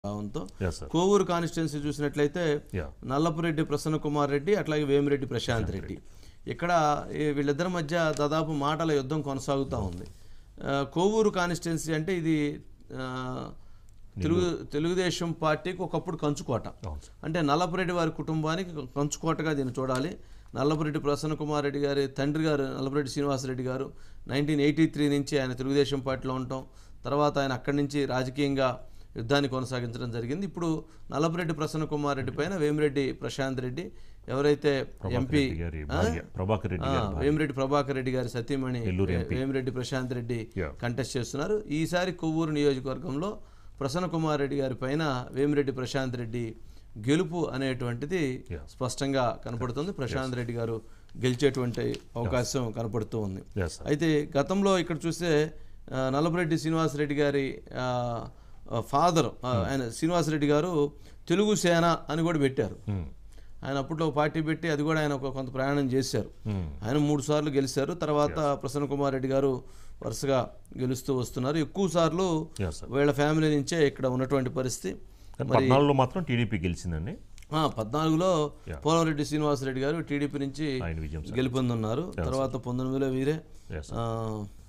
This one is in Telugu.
భావంతో Yes, sir. కోవూరు కాన్స్టిట్యున్సీ చూసినట్లయితే Yeah. నల్లపురెడ్డి ప్రసన్న కుమార్ రెడ్డి అట్లాగే వేమిరెడ్డి ప్రశాంత్ రెడ్డి ఇక్కడ ఈ వీళ్ళిద్దరి మధ్య దాదాపు మాటల యుద్ధం కొనసాగుతూ ఉంది ఆ, కోవూరు కాన్స్టిట్యున్సీ అంటే ఇది ఆ, తెలుగు తెలుగుదేశం పార్టీకి ఒకప్పుడు కంచుకోట అవును సార్ అంటే నల్లపురెడ్డి వారి కుటుంబానికి కంచుకోటగా దీన్ని చూడాలి నల్లపురెడ్డి ప్రసన్న కుమార్ రెడ్డి గారి తండ్రి గారు నల్లపురెడ్డి శ్రీనివాసరెడ్డి గారు నైన్టీన్ ఎయిటీ త్రీ నుంచి ఆయన తెలుగుదేశం పార్టీలో ఉండటం తర్వాత ఆయన అక్కడి నుంచి రాజకీయంగా యుద్ధాన్ని కొనసాగించడం జరిగింది ఇప్పుడు నల్లపురెడ్డి ప్రసన్న కుమార్ రెడ్డి పైన వేమిరెడ్డి ప్రశాంత్ రెడ్డి ఎవరైతే ఎంపీ రెడ్డి గారి భార్య ప్రభాకర్ రెడ్డి గారి వేమిరెడ్డి ప్రభాకర్ రెడ్డి గారి సతీమణి నెల్లూరు వేమిరెడ్డి ప్రశాంత్ రెడ్డి Yeah. కంటెస్ట్ చేస్తున్నారు ఈసారి కొవ్వూరు నియోజకవర్గంలో ప్రసన్న కుమార్ రెడ్డి గారి పైన వేమిరెడ్డి ప్రశాంత్ రెడ్డి గెలుపు అనేటువంటిది Yeah. స్పష్టంగా కనపడుతుంది ప్రశాంత్ రెడ్డి గారు గెలిచేటువంటి అవకాశం కనపడుతూ ఉంది ఎస్ సార్ అయితే గతంలో ఇక్కడ చూస్తే ఆ, నల్లపురెడ్డి శ్రీనివాసరెడ్డి గారి ఫాదర్ ఆయన శ్రీనివాసరెడ్డి గారు తెలుగు సేన అని కూడా పెట్టారు ఆయన అప్పట్లో ఒక పార్టీ పెట్టి అది కూడా ఆయన ఒక కొంత ప్రయాణం చేశారు ఆయన మూడు సార్లు గెలిచారు తర్వాత ప్రసన్న కుమార్ రెడ్డి గారు వరుసగా గెలుస్తూ వస్తున్నారు ఎక్కువ సార్లు ఎస్ సార్ వీళ్ళ ఫ్యామిలీ నుంచే ఇక్కడ ఉన్నటువంటి పరిస్థితి పద్నాలుగులో మాత్రం టీడీపీ గెలిచిందండి ఆ, పద్నాలుగులో పోలంరెడ్డి శ్రీనివాసరెడ్డి గారు టీడీపీ నుంచి ఆయన విజయం సార్ గెలుపొందున్నారు తర్వాత పంతొమ్మిదిలో వీరే ఎస్ ఆ,